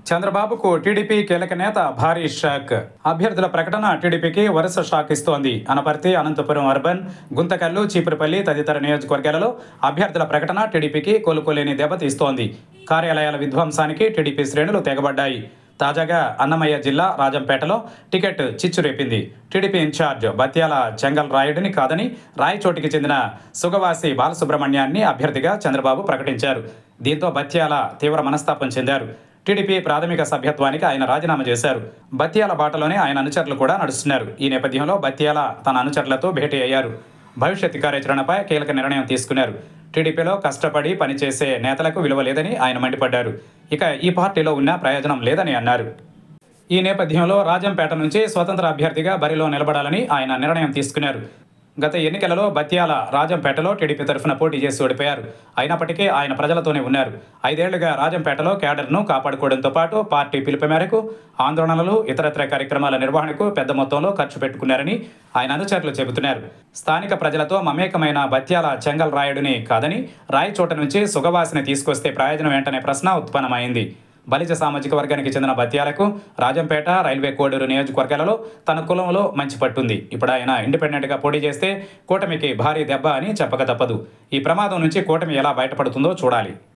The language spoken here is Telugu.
చంద్రబాబుకు టీడీపీ కీలక నేత భారీ షాక్ అభ్యర్థుల ప్రకటన టీడీపీకి వరుస షాక్ ఇస్తోంది అనపర్తి అనంతపురం అర్బన్ గుంతకల్లు చీపురుపల్లి తదితర నియోజకవర్గాలలో అభ్యర్థుల ప్రకటన టీడీపీకి కోలుకోలేని దెబ్బతీస్తోంది కార్యాలయాల విధ్వంసానికి టీడీపీ శ్రేణులు తెగబడ్డాయి తాజాగా అన్నమయ్య జిల్లా రాజంపేటలో టికెట్ చిచ్చు రేపింది టీడీపీ ఇన్ఛార్జ్ బత్యాల చెంగల్ రాయుడిని కాదని రాయచోటికి చెందిన సుగవాసి బాలసుబ్రహ్మణ్యాన్ని అభ్యర్థిగా చంద్రబాబు ప్రకటించారు దీంతో బత్యాల తీవ్ర మనస్తాపం చెందారు టీడీపీ ప్రాథమిక సభ్యత్వానికి ఆయన రాజీనామా చేశారు బత్యాల బాటలోనే ఆయన అనుచరులు కూడా నడుస్తున్నారు ఈ నేపథ్యంలో బత్యాల తన అనుచరులతో భేటీ అయ్యారు భవిష్యత్ కార్యాచరణపై కీలక నిర్ణయం తీసుకున్నారు టీడీపీలో కష్టపడి పనిచేసే నేతలకు విలువ లేదని ఆయన మండిపడ్డారు ఇక ఈ పార్టీలో ఉన్న ప్రయోజనం లేదని అన్నారు ఈ నేపథ్యంలో రాజంపేట నుంచి స్వతంత్ర అభ్యర్థిగా బరిలో నిలబడాలని ఆయన నిర్ణయం తీసుకున్నారు గత ఎన్నికలలో బత్యాల రాజంపేటలో టీడీపీ తరఫున పోటీ చేసి ఓడిపోయారు అయినప్పటికీ ఆయన ప్రజలతోనే ఉన్నారు ఐదేళ్లుగా రాజంపేటలో క్యాడర్ను కాపాడుకోవడంతో పాటు పార్టీ పిలుపు మేరకు ఆందోళనలు ఇతరత్ర కార్యక్రమాల నిర్వహణకు పెద్ద మొత్తంలో ఖర్చు పెట్టుకున్నారని ఆయన అనుచరులు చెబుతున్నారు స్థానిక ప్రజలతో మమేకమైన బత్యాల చెంగల్ రాయుడిని కాదని రాయచోట నుంచి సుగవాసిని తీసుకొస్తే ప్రయోజనం ఏంటనే ప్రశ్న ఉత్పన్నమైంది బలిజ సామాజిక వర్గానికి చెందిన బత్యాలకు రాజంపేట రైల్వే కోడూరు నియోజకవర్గాలలో తన కులంలో మంచి పట్టుంది ఇప్పుడు ఆయన ఇండిపెండెంట్గా పోటీ చేస్తే కూటమికి భారీ దెబ్బ అని చెప్పక తప్పదు ఈ ప్రమాదం నుంచి కూటమి ఎలా బయటపడుతుందో చూడాలి